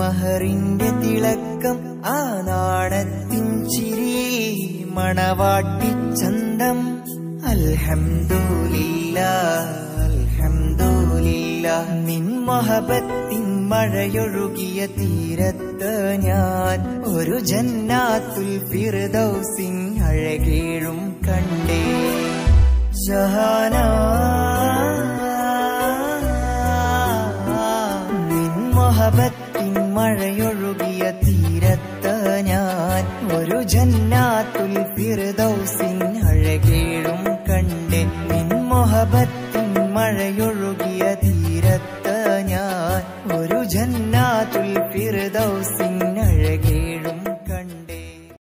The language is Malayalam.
മഹറിന്റെ തിളക്കം ആ നാണത്തിൻ ചിരി മണവാട്ടി ചന്തം അൽഹംദുലില്ല അൽഹംദുലില്ല നിൻ മൊഹബത്തിൻ മഴയൊഴുകിയ തീരത്ത് ഞാൻ ഒരു ജന്നാത്തുൽ ഫിർദൗസിൻ അഴകേഴും കണ്ടേ ജഹാന നിൻ മൊഹബത്തിൻ മഴയൊഴുകിയ തീരത്ത് ഞാൻ ഒരു ജന്ന